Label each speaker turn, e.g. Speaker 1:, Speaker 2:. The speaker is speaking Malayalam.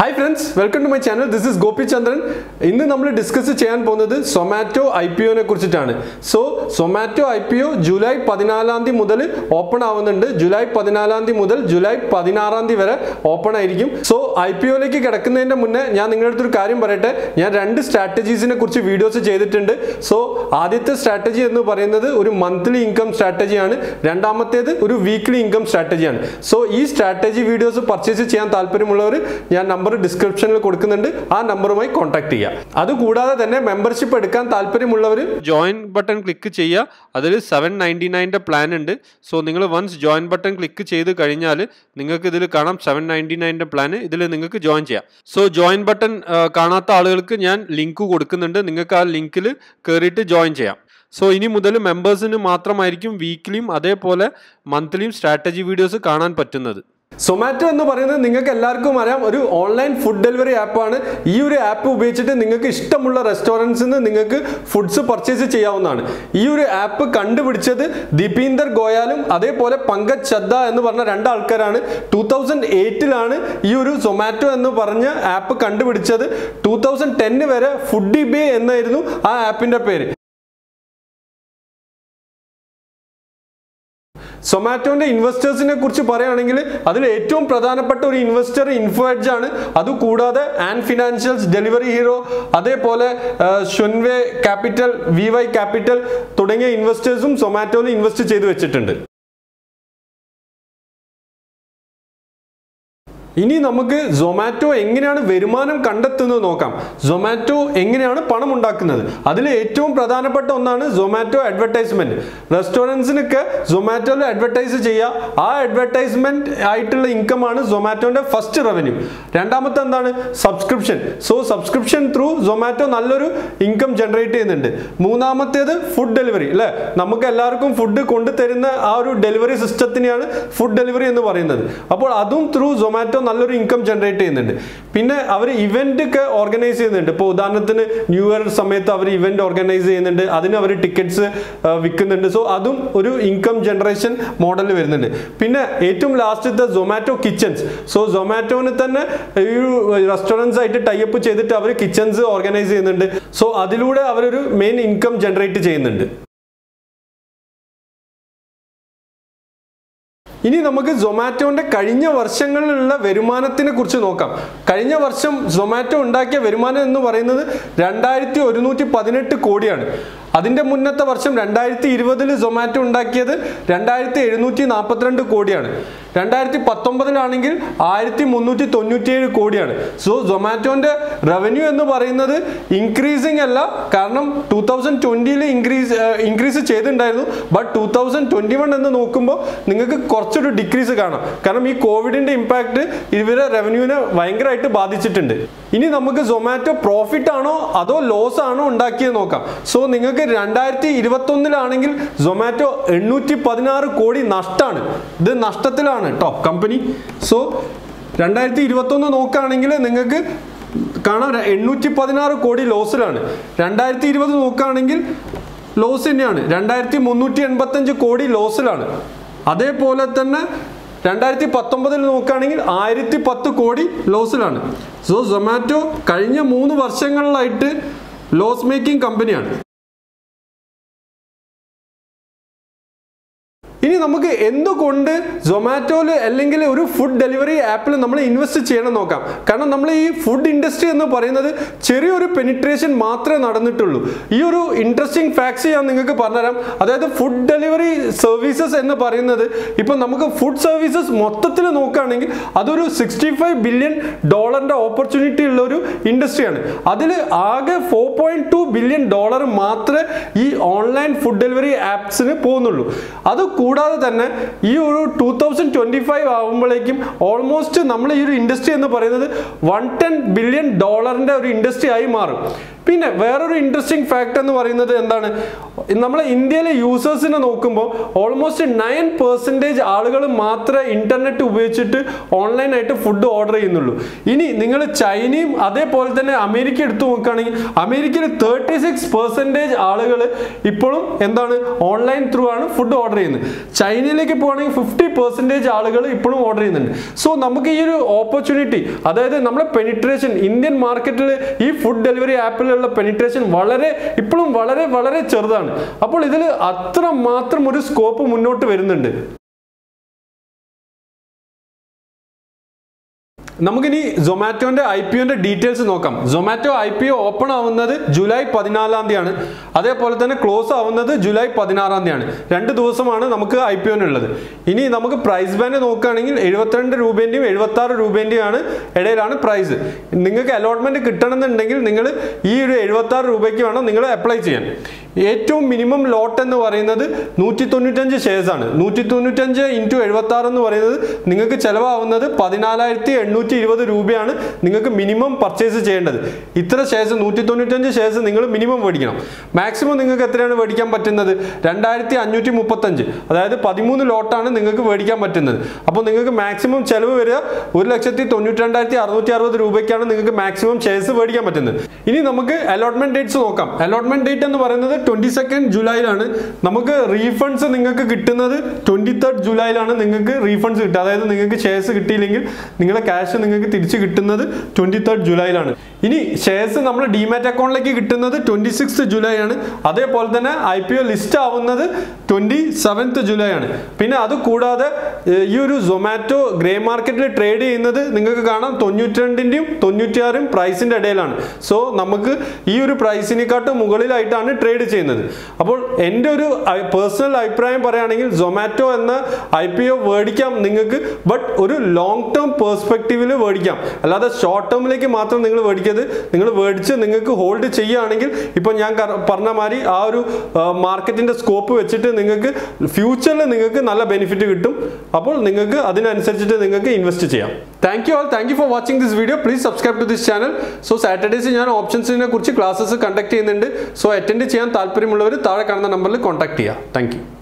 Speaker 1: hi friends welcome to my channel this is Gopi Chandran ഇന്ന് നമ്മൾ ഡിസ്കസ് ചെയ്യാൻ പോകുന്നത് സൊമാറ്റോ ഐ പി ഒനെ കുറിച്ചിട്ടാണ് so Zomato I P O July പതിനാലാം തീയതി മുതൽ ഓപ്പൺ ആവുന്നുണ്ട് ജൂലൈ പതിനാലാം തീയതി മുതൽ ജൂലൈ പതിനാറാം തീയതി വരെ ഓപ്പൺ ആയിരിക്കും സോ ഐ പി ഒയിലേക്ക് കിടക്കുന്നതിന്റെ മുന്നേ ഞാൻ നിങ്ങളുടെ അടുത്തൊരു കാര്യം പറയട്ടെ ഞാൻ രണ്ട് സ്ട്രാറ്റജീസിനെ കുറിച്ച് വീഡിയോസ് ചെയ്തിട്ടുണ്ട് സോ ആദ്യത്തെ സ്ട്രാറ്റജി എന്ന് പറയുന്നത് ഒരു മന്ത്ലി ഇൻകം സ്ട്രാറ്റജിയാണ് രണ്ടാമത്തേത് ഒരു വീക്ക്ലി ഇൻകം സ്ട്രാറ്റജിയാണ് സോ ഈ സ്ട്രാറ്റജി വീഡിയോസ് പർച്ചേസ് ചെയ്യാൻ താല്പര്യമുള്ളവർ ഞാൻ നമ്പർ ഡിസ്ക്രിപ്ഷനിൽ കൊടുക്കുന്നുണ്ട് ആ നമ്പറുമായി കോൺടാക്ട് ചെയ്യുക അതുകൂടാതെ തന്നെ മെമ്പർഷിപ്പ് എടുക്കാൻ താല്പര്യമുള്ളവർ ജോയിൻ ബട്ടൺ ക്ലിക്ക് ചെയ്യുക അതിൽ സെവൻ നയൻറ്റി നയൻ്റെ പ്ലാൻ ഉണ്ട് സോ നിങ്ങൾ വൺസ് ജോയിൻ ബട്ടൺ ക്ലിക്ക് ചെയ്ത് കഴിഞ്ഞാൽ നിങ്ങൾക്ക് ഇതിൽ കാണാം സെവൻ നയൻറ്റി നയൻ്റെ പ്ലാൻ ഇതിൽ നിങ്ങൾക്ക് ജോയിൻ ചെയ്യാം സോ ജോയിൻ ബട്ടൺ കാണാത്ത ആളുകൾക്ക് ഞാൻ ലിങ്ക് കൊടുക്കുന്നുണ്ട് നിങ്ങൾക്ക് ആ ലിങ്കിൽ കയറിയിട്ട് ജോയിൻ ചെയ്യാം സോ ഇനി മുതൽ മെമ്പേഴ്സിന് മാത്രമായിരിക്കും വീക്ക്ലിയും അതേപോലെ മന്ത്ലിയും സ്ട്രാറ്റജി വീഡിയോസ് കാണാൻ പറ്റുന്നത് സൊമാറ്റോ എന്ന് പറയുന്നത് നിങ്ങൾക്ക് എല്ലാവർക്കും അറിയാം ഒരു ഓൺലൈൻ ഫുഡ് ഡെലിവറി ആപ്പാണ് ഈ ഒരു ആപ്പ് ഉപയോഗിച്ചിട്ട് നിങ്ങൾക്ക് ഇഷ്ടമുള്ള റെസ്റ്റോറൻറ്റ്സിൽ നിന്ന് നിങ്ങൾക്ക് ഫുഡ്സ് പർച്ചേസ് ചെയ്യാവുന്നതാണ് ഈ ഒരു ആപ്പ് കണ്ടുപിടിച്ചത് ദീപീന്ദർ ഗോയാലും അതേപോലെ പങ്കജ് ചദ്ദ എന്ന് പറഞ്ഞ രണ്ട് ആൾക്കാരാണ് ടൂ തൗസൻഡ് എയ്റ്റിലാണ് ഈ ഒരു സൊമാറ്റോ എന്ന് പറഞ്ഞ ആപ്പ് കണ്ടുപിടിച്ചത് ടൂ തൗസൻഡ് ടെന്ന് വരെ ഫുഡി ബേ എന്നായിരുന്നു ആ ആപ്പിന്റെ പേര് സൊമാറ്റോന്റെ ഇൻവെസ്റ്റേഴ്സിനെ കുറിച്ച് പറയുകയാണെങ്കിൽ അതിൽ ഏറ്റവും പ്രധാനപ്പെട്ട ഒരു ഇൻവെസ്റ്റർ ഇൻഫോഎഡ്ജ് ആണ് അതുകൂടാതെ ആൻഡ് ഫിനാൻഷ്യൽസ് ഡെലിവറി ഹീറോ അതേപോലെ Shunwei Capital V Y Capital തുടങ്ങിയ ഇൻവെസ്റ്റേഴ്സും സൊമാറ്റോയിൽ ഇൻവെസ്റ്റ് ചെയ്തു വെച്ചിട്ടുണ്ട് ഇനി നമുക്ക് സൊമാറ്റോ എങ്ങനെയാണ് വരുമാനം കണ്ടെത്തുന്നത് നോക്കാം സൊമാറ്റോ എങ്ങനെയാണ് പണം ഉണ്ടാക്കുന്നത് അതിൽ ഏറ്റവും പ്രധാനപ്പെട്ട ഒന്നാണ് സൊമാറ്റോ അഡ്വർടൈസ്മെന്റ് റെസ്റ്റോറൻറ്റ്സിനൊക്കെ സൊമാറ്റോയിൽ അഡ്വർടൈസ് ചെയ്യുക ആ അഡ്വർടൈസ്മെന്റ് ആയിട്ടുള്ള ഇൻകം ആണ് സൊമാറ്റോന്റെ ഫസ്റ്റ് റവന്യൂ രണ്ടാമത്തെ എന്താണ് subscription so subscription through Zomato നല്ലൊരു ഇൻകം ജനറേറ്റ് ചെയ്യുന്നുണ്ട് മൂന്നാമത്തേത് ഫുഡ് ഡെലിവറി അല്ലെ നമുക്ക് എല്ലാവർക്കും ഫുഡ് കൊണ്ടുതരുന്ന ആ ഒരു ഡെലിവറി സിസ്റ്റത്തിനെയാണ് ഫുഡ് ഡെലിവറി എന്ന് പറയുന്നത് അപ്പോൾ അതും ത്രൂ സൊമാറ്റോ നല്ലൊരു ഇൻകം ജനറേറ്റ് ചെയ്യുന്നുണ്ട് പിന്നെ അവർ ഇവന്റ് ഒക്കെ ഓർഗനൈസ് ചെയ്യുന്നുണ്ട് ഇപ്പോൾ ഉദാഹരണത്തിന് ന്യൂ ഇയർ സമയത്ത് അവർ ഇവന്റ് ഓർഗനൈസ് ചെയ്യുന്നുണ്ട് അതിന് അവർ ടിക്കറ്റ്സ് വിൽക്കുന്നുണ്ട് സോ അതും ഒരു ഇൻകം ജനറേഷൻ മോഡൽ വരുന്നുണ്ട് പിന്നെ ഏറ്റവും ലാസ്റ്റത്തെ സൊമാറ്റോ കിച്ചൺസ് സോ സൊമാറ്റോന് തന്നെ ഈ ഒരു റെസ്റ്റോറൻറ്റ്സ് ആയിട്ട് ടൈപ്പ് ചെയ്തിട്ട് അവർ കിച്ചൺസ് ഓർഗനൈസ് ചെയ്യുന്നുണ്ട് സോ അതിലൂടെ അവരൊരു മെയിൻ ഇൻകം ജനറേറ്റ് ചെയ്യുന്നുണ്ട് ഇനി നമുക്ക് സൊമാറ്റോന്റെ കഴിഞ്ഞ വർഷങ്ങളിലുള്ള വരുമാനത്തിനെ കുറിച്ച് നോക്കാം കഴിഞ്ഞ വർഷം സൊമാറ്റോ ഉണ്ടാക്കിയ വരുമാനം എന്ന് പറയുന്നത് രണ്ടായിരത്തി ഒരുന്നൂറ്റി പതിനെട്ട് കോടിയാണ് അതിന്റെ മുന്നത്തെ വർഷം രണ്ടായിരത്തി ഇരുപതിൽ സൊമാറ്റോ ഉണ്ടാക്കിയത് രണ്ടായിരത്തി എഴുന്നൂറ്റി നാൽപ്പത്തിരണ്ട് കോടിയാണ് രണ്ടായിരത്തി പത്തൊമ്പതിലാണെങ്കിൽ ആയിരത്തി മുന്നൂറ്റി തൊണ്ണൂറ്റിയേഴ് കോടിയാണ് സോ സൊമാറ്റോന്റെ റവന്യൂ എന്ന് പറയുന്നത് ഇൻക്രീസിങ് അല്ല കാരണം ടൂ തൗസൻഡ് ട്വന്റിയിൽ ഇൻക്രീസ് ഇൻക്രീസ് ചെയ്തിട്ടുണ്ടായിരുന്നു but two thousand twenty one എന്ന് നോക്കുമ്പോൾ നിങ്ങൾക്ക് കുറച്ചൊരു ഡിക്രീസ് കാണാം കാരണം ഈ കോവിഡിന്റെ ഇമ്പാക്ട് ഇവരെ റവന്യൂവിനെ ഭയങ്കരമായിട്ട് ബാധിച്ചിട്ടുണ്ട് ഇനി നമുക്ക് സൊമാറ്റോ പ്രോഫിറ്റ് ആണോ അതോ ലോസ് ആണോ ഉണ്ടാക്കിയത് നോക്കാം സോ നിങ്ങൾക്ക് രണ്ടായിരത്തി ഇരുപത്തി ഒന്നിലാണെങ്കിൽ സൊമാറ്റോ എണ്ണൂറ്റി പതിനാറ് കോടി നഷ്ടമാണ് ഇത് നഷ്ടത്തിലാണ് കേട്ടോ കമ്പനി സോ രണ്ടായിരത്തി ഇരുപത്തി ഒന്ന് നോക്കുകയാണെങ്കിൽ നിങ്ങൾക്ക് കാണാം എണ്ണൂറ്റി പതിനാറ് കോടി ലോസിലാണ് രണ്ടായിരത്തി ഇരുപത് നോക്കുകയാണെങ്കിൽ ലോസ് തന്നെയാണ് രണ്ടായിരത്തി മുന്നൂറ്റി എൺപത്തഞ്ച് കോടി ലോസിലാണ് അതേപോലെ തന്നെ രണ്ടായിരത്തി പത്തൊമ്പതിൽ നോക്കുകയാണെങ്കിൽ ആയിരത്തി പത്ത് കോടി ലോസിലാണ് സോ സൊമാറ്റോ കഴിഞ്ഞ മൂന്ന് വർഷങ്ങളിലായിട്ട് ലോസ് മേക്കിംഗ് കമ്പനിയാണ് ഇനി നമുക്ക് എന്തുകൊണ്ട് സൊമാറ്റോയിൽ അല്ലെങ്കിൽ ഒരു ഫുഡ് ഡെലിവറി ആപ്പിൽ നമ്മൾ ഇൻവെസ്റ്റ് ചെയ്യണം നോക്കാം കാരണം നമ്മൾ ഈ ഫുഡ് ഇൻഡസ്ട്രി എന്ന് പറയുന്നത് ചെറിയൊരു പെനിട്രേഷൻ മാത്രമേ നടന്നിട്ടുള്ളൂ ഈ ഒരു ഇൻട്രസ്റ്റിംഗ് ഫാക്ട്സ് ഞാൻ നിങ്ങൾക്ക് പറഞ്ഞുതരാം അതായത് ഫുഡ് ഡെലിവറി സർവീസസ് എന്ന് പറയുന്നത് ഇപ്പം നമുക്ക് ഫുഡ് സർവീസസ് മൊത്തത്തിൽ നോക്കുകയാണെങ്കിൽ അതൊരു സിക്സ്റ്റി ഫൈവ് ബില്യൺ ഡോളറിന്റെ ഓപ്പർച്യൂണിറ്റി ഉള്ള ഒരു ഇൻഡസ്ട്രിയാണ് അതിൽ ആകെ four point two billion dollar മാത്രമേ ഈ ഓൺലൈൻ ഫുഡ് ഡെലിവറി ആപ്സിന് പോകുന്നുള്ളൂ അത് കൂടാതെ തന്നെ ഈ ഒരു ടൂ തൗസൻഡ് ട്വന്റി ഫൈവ് ആകുമ്പോഴേക്കും ഓൾമോസ്റ്റ് നമ്മൾ ഈ ഒരു ഇൻഡസ്ട്രി എന്ന് പറയുന്നത് വൺ ടെൻ ബില്യൺ ഡോളറിന്റെ ഒരു ഇൻഡസ്ട്രി ആയി മാറും പിന്നെ വേറൊരു ഇൻട്രസ്റ്റിംഗ് ഫാക്ട് എന്ന് പറയുന്നത് എന്താണ് നമ്മളെ ഇന്ത്യയിലെ യൂസേഴ്സിനെ നോക്കുമ്പോൾ ഓൾമോസ്റ്റ് നയൻ പെർസെൻറ്റേജ് ആളുകൾ മാത്രമേ ഇന്റർനെറ്റ് ഉപയോഗിച്ചിട്ട് ഓൺലൈനായിട്ട് ഫുഡ് ഓർഡർ ചെയ്യുന്നുള്ളൂ ഇനി നിങ്ങൾ ചൈനയും അതേപോലെ തന്നെ അമേരിക്ക എടുത്തു നോക്കുകയാണെങ്കിൽ അമേരിക്കയിൽ തേർട്ടി സിക്സ് പെർസെൻറ്റേജ് ആളുകൾ ഇപ്പോഴും എന്താണ് ഓൺലൈൻ ത്രൂ ആണ് ഫുഡ് ഓർഡർ ചെയ്യുന്നത് ചൈനയിലേക്ക് പോകുകയാണെങ്കിൽ ഫിഫ്റ്റി പെർസെൻറ്റേജ് ആളുകൾ ഇപ്പോഴും ഓർഡർ ചെയ്യുന്നുണ്ട് സോ നമുക്ക് ഈ ഒരു ഓപ്പർച്യൂണിറ്റി അതായത് നമ്മുടെ പെനിട്രേഷൻ ഇന്ത്യൻ മാർക്കറ്റിൽ ഈ ഫുഡ് ഡെലിവറി ആപ്പിലുള്ള പെനിട്രേഷൻ വളരെ ഇപ്പോഴും വളരെ വളരെ ചെറുതാണ് അപ്പോൾ ഇതിൽ അത്ര മാത്രം ഒരു സ്കോപ്പ് മുന്നോട്ട് വരുന്നുണ്ട് നമുക്കിനി സൊമാറ്റോന്റെ ഐ പി ഒന്റെ ഡീറ്റെയിൽസ് നോക്കാം Zomato I P O open ആവുന്നത് ജൂലൈ പതിനാലാം തീയതിയാണ് അതേപോലെ തന്നെ ക്ലോസ് ആവുന്നത് ജൂലൈ പതിനാറാം തീയതിയാണ് രണ്ട് ദിവസമാണ് നമുക്ക് ഐ പി ഒന്നുള്ളത് ഇനി നമുക്ക് പ്രൈസ് ബാൻഡ് നോക്കുകയാണെങ്കിൽ എഴുപത്തിരണ്ട് രൂപേന്റെയും എഴുപത്തി ആറ് രൂപേന്റെയും ആണ് ഇടയിലാണ് പ്രൈസ് നിങ്ങൾക്ക് അലോട്ട്മെന്റ് കിട്ടണമെന്നുണ്ടെങ്കിൽ നിങ്ങൾ ഈ ഒരു എഴുപത്തി ആറ് രൂപയ്ക്ക് വേണം നിങ്ങൾ അപ്ലൈ ചെയ്യാൻ ഏറ്റവും മിനിമം ലോട്ട് എന്ന് പറയുന്നത് നൂറ്റി തൊണ്ണൂറ്റഞ്ച് ഷെയർസ് ആണ് നൂറ്റി തൊണ്ണൂറ്റഞ്ച് ഇൻറ്റു എഴുപത്തി ആറ് എന്ന് പറയുന്നത് നിങ്ങൾക്ക് ചിലവാകുന്നത് പതിനാലായിരത്തി എണ്ണൂറ്റി ഇരുപത് രൂപയാണ് നിങ്ങൾക്ക് മിനിമം പർച്ചേസ് ചെയ്യേണ്ടത് ഇത്ര ഷെയർസ് നൂറ്റി തൊണ്ണൂറ്റഞ്ച് ഷെയർസ് നിങ്ങൾ മിനിമം മേടിക്കണം മാക്സിമം നിങ്ങൾക്ക് എത്രയാണ് മേടിക്കാൻ പറ്റുന്നത് രണ്ടായിരത്തി അഞ്ഞൂറ്റി മുപ്പത്തഞ്ച് അതായത് പതിമൂന്ന് ലോട്ടാണ് നിങ്ങൾക്ക് മേടിക്കാൻ പറ്റുന്നത് അപ്പോൾ നിങ്ങൾക്ക് മാക്സിമം ചിലവ് വരിക ഒരു ലക്ഷത്തി തൊണ്ണൂറ്റി രണ്ടായിരത്തി അറുന്നൂറ്റി അറുപത് രൂപയ്ക്കാണ് നിങ്ങൾക്ക് മാക്സിമം ഷെയർസ് മേടിക്കാൻ പറ്റുന്നത് ഇനി നമുക്ക് അലോട്ട്മെന്റ് ഡേറ്റ്സ് നോക്കാം അലോട്ട്മെന്റ് ഡേറ്റ് എന്ന് പറയുന്നത് ട്വന്റി സെക്കൻഡ് ജൂലൈയിലാണ് നമുക്ക് റീഫണ്ട്സ് നിങ്ങൾക്ക് കിട്ടുന്നത് ട്വന്റി തേർഡ് ജൂലൈയിലാണ് നിങ്ങൾക്ക് റീഫണ്ട്സ് കിട്ടുക അതായത് നിങ്ങൾക്ക് ഷെയർസ് കിട്ടിയില്ലെങ്കിൽ നിങ്ങളുടെ ക്യാഷ് നിങ്ങൾക്ക് തിരിച്ച് കിട്ടുന്നത് ട്വന്റി തേർഡ് ജൂലൈയിലാണ് ഇനി ഷെയർസ് നമ്മൾ ഡിമാറ്റ് അക്കൗണ്ടിലേക്ക് കിട്ടുന്നത് ട്വന്റി സിക്സ് ജൂലൈ ആണ് അതേപോലെ തന്നെ ഐ പി ഒ ലിസ്റ്റ് ആവുന്നത് ട്വന്റി സെവൻത്ത് ജൂലൈ ആണ് പിന്നെ അത് കൂടാതെ ഏർ, ഈ ഒരു സൊമാറ്റോ ഗ്രേ മാർക്കറ്റിൽ ട്രേഡ് ചെയ്യുന്നത് നിങ്ങൾക്ക് കാണാം തൊണ്ണൂറ്റി രണ്ടിൻ്റെയും തൊണ്ണൂറ്റിയാറും പ്രൈസിന്റെ ഇടയിലാണ് സോ നമുക്ക് ഈ ഒരു പ്രൈസിനെക്കാട്ടും മുകളിലായിട്ടാണ് ട്രേഡ് ചെയ്യുന്നത് അപ്പോൾ എൻ്റെ ഒരു പേഴ്സണൽ അഭിപ്രായം പറയുകയാണെങ്കിൽ സൊമാറ്റോ എന്ന ഐ പി ഒ മേടിക്കാം നിങ്ങൾക്ക് ബട്ട് ഒരു ലോങ് ടേം പേഴ്സ്പെക്റ്റീവിൽ മേടിക്കാം അല്ലാതെ ഷോർട്ട് ടേമിലേക്ക് മാത്രം നിങ്ങൾ മേടിക്കരുത് നിങ്ങൾ മേടിച്ച് നിങ്ങൾക്ക് ഹോൾഡ് ചെയ്യുകയാണെങ്കിൽ ഇപ്പം ഞാൻ കറ- പറഞ്ഞ മാതിരി ആ ഒരു മാർക്കറ്റിന്റെ സ്കോപ്പ് വെച്ചിട്ട് നിങ്ങൾക്ക് ഫ്യൂച്ചറിൽ നിങ്ങൾക്ക് നല്ല ബെനിഫിറ്റ് കിട്ടും അപ്പോൾ നിങ്ങൾക്ക് അതിനനുസരിച്ചിട്ട് നിങ്ങൾക്ക് ഇൻവെസ്റ്റ് ചെയ്യാം thank you all thank you for watching this video please subscribe to this channel so Saturdays ഞാൻ ഓപ്ഷൻസിനെ കുറിച്ച് ക്ലാസ്സസ് കണ്ടക്ട് ചെയ്യുന്നുണ്ട് സോ അറ്റൻഡ് ചെയ്യാൻ താല്പര്യമുള്ളവർ താഴെ കാണുന്ന നമ്പറിൽ കോൺടാക്ട് ചെയ്യുക താങ്ക് യു